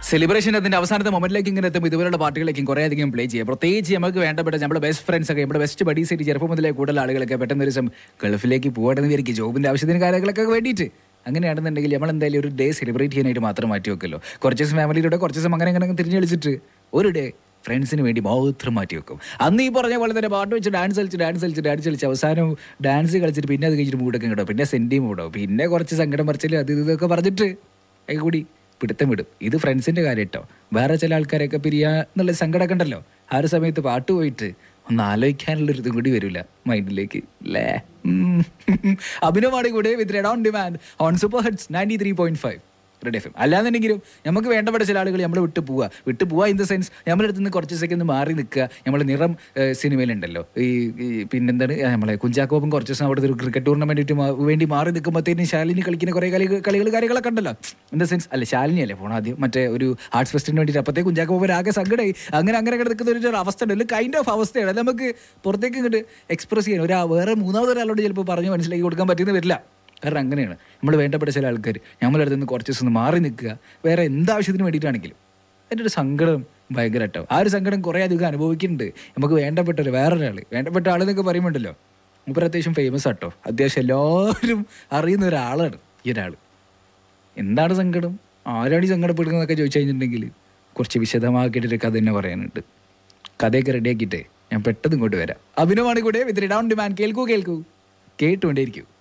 celebration അതിന്റെ അവസാനത്തെ മൊമെന്റിലേക്ക് ഇങ്ങനെ എത്തുമ്പോൾ ഇതുപോലുള്ള പാട്ടുകളിലേക്കും കുറേ അധികം പ്ലേ ചെയ്യുക പ്രത്യേകിച്ച് നമുക്ക് വേണ്ടപ്പെട്ട നമ്മുടെ ബെസ്റ്റ് ഫ്രണ്ട്സ് ഒക്കെ നമ്മുടെ ബെസ്റ്റ് ബഡീസ് ആയിട്ട് ചെറുപ്പം മുതലേ കൂടുതൽ ആളുകളൊക്കെ പെട്ടെന്ന് ഒരു ദിവസം ഗൾഫിലേക്ക് പോകണമെന്ന് വിചാരിക്കും ജോബിന്റെ ആവശ്യത്തിന് കാര്യങ്ങളൊക്കെ വേണ്ടിയിട്ട് അങ്ങനെയാണെന്നുണ്ടെങ്കിൽ നമ്മൾ എന്തായാലും ഒരു ഡേ സെലിബ്രേറ്റ് ചെയ്യാനായിട്ട് മാത്രം മാറ്റി വെക്കല്ലോ കുറച്ച് ദിവസം ഫാമിലിയുടെ കുറച്ച് ദിവസം അങ്ങനെ അങ്ങനെ തിരിഞ്ഞ് കളിച്ചിട്ട് ഒരു ഡേ ഫ്രണ്ട്സിന് വേണ്ടി മാത്രം മാറ്റി വെക്കും അന്ന് ഈ പറഞ്ഞ പോലെ തന്നെ പാട്ട് വെച്ച് ഡാൻസ് കളിച്ച് ഡാൻസ് കളിച്ച് ഡാൻസ് കളിച്ച് അവസാനം ഡാൻസ് കളിച്ചിട്ട് പിന്നെ അത് കഴിഞ്ഞിട്ട് മൂടൊക്കെ കിട്ടും പിന്നെ സെൻറ്റി മൂടോ പിന്നെ കുറച്ച് സങ്കടം പറിച്ചില്ല അത് ഇത് ഇതൊക്കെ പറഞ്ഞിട്ട് അത് കൂടി പിടുത്തം വിടും ഇത് ഫ്രണ്ട്സിന്റെ കാര്യം കേട്ടോ വേറെ ചില ആൾക്കാരൊക്കെ പിരിയാ എന്നുള്ള സങ്കടമൊക്കെ ഉണ്ടല്ലോ ആ ഒരു സമയത്ത് പാട്ട് പോയിട്ട് ഒന്ന് ആലോചിക്കാനുള്ള ഒരു ഇതും കൂടി വരില്ല മൈൻഡിലേക്ക് അല്ലേ അഭിനവാണ് കൂടെ with red on demand on super heads ninety three point five red F M അല്ലാന്നുണ്ടെങ്കിലും നമുക്ക് വേണ്ടപ്പെട്ട ചില ആളുകൾ നമ്മൾ വിട്ട് പോവുക വിട്ട് പോവുക ഇൻ ദ സെൻസ് നമ്മുടെ അടുത്ത് നിന്ന് കുറച്ച് സെക്കൻഡ് മാറി നിൽക്കുക നമ്മൾ നിറം ഏഹ്, സിനിമയിലുണ്ടല്ലോ ഈ ഈ പിന്നെന്താണ് ആ, നമ്മളെ കുഞ്ചാക്കോപ്പും കുറച്ച് ദിവസം അവിടെ ഒരു ക്രിക്കറ്റ് ടൂർണമെന്റിന് വേണ്ടി മാറി നിൽക്കുമ്പോഴത്തേനും ശാലിനി കളിക്കുന്ന കുറേ കളി കളികൾ കാര്യങ്ങളൊക്കെ ഉണ്ടല്ലോ ഇൻ ദ സെൻസ് അല്ല ശാലിനി അല്ലേ പോണം ആദ്യം മറ്റേ ഒരു ആർട്സ് ഫെസ്റ്റിന് വേണ്ടിയിട്ട് അപ്പോഴത്തേക്ക് കുഞ്ചാക്കോപ്പൻ ആകെ സങ്കടമായി അങ്ങനെ അങ്ങനെ കിടക്കുന്ന ഒരു ഒരു അവസ്ഥ ഉണ്ട് കൈൻഡ് ഓഫ് അവസ്ഥയാണ് അത് നമുക്ക് പുറത്തേക്ക് ഇങ്ങോട്ട് എക്സ്പ്രസ് ചെയ്യാൻ ഒരു വേറെ മൂന്നാമത് ഒരാളോട് ചിലപ്പോൾ പറഞ്ഞ് മനസ്സിലാക്കി കൊടുക്കാൻ പറ്റുന്ന വരില്ല കാരണം അങ്ങനെയാണ് നമ്മൾ വേണ്ടപ്പെട്ട ചില ആൾക്കാർ നമ്മളെ അടുത്ത് നിന്ന് കുറച്ച് ദിവസം ഒന്ന് മാറി നിൽക്കുക വേറെ എന്താവശ്യത്തിന് വേണ്ടിയിട്ടാണെങ്കിലും എൻ്റെ ഒരു സങ്കടം ഭയങ്കര കേട്ടോ ആ ഒരു സങ്കടം കുറേ അധികം അനുഭവിക്കുന്നുണ്ട് നമുക്ക് വേണ്ടപ്പെട്ട ഒരു വേറൊരാൾ വേണ്ടപ്പെട്ട ആൾ എന്നൊക്കെ പറയുമ്പോണ്ടല്ലോ മൂപ്പർ അത്യാവശ്യം ഫേമസ് ആട്ടോ അത്യാവശ്യം എല്ലാവരും അറിയുന്ന ഒരാളാണ് ഈ ഒരാൾ എന്താണ് സങ്കടം ആരാണ് ഈ സങ്കടപ്പെടുന്നതൊക്കെ ചോദിച്ചു കഴിഞ്ഞിട്ടുണ്ടെങ്കിൽ കുറച്ച് വിശദമാക്കിയിട്ടൊരു കഥ തന്നെ പറയാനുണ്ട് കഥയൊക്കെ റെഡിയാക്കിയിട്ടേ ഞാൻ പെട്ടെന്ന് ഇങ്ങോട്ട് വരാം അഭിനവാണ് കൂടെ വിത്ത് റിഡൗൺ ഡിമാൻഡ് കേൾക്കൂ കേൾക്കൂ കേട്ടുകൊണ്ടേയിരിക്കൂ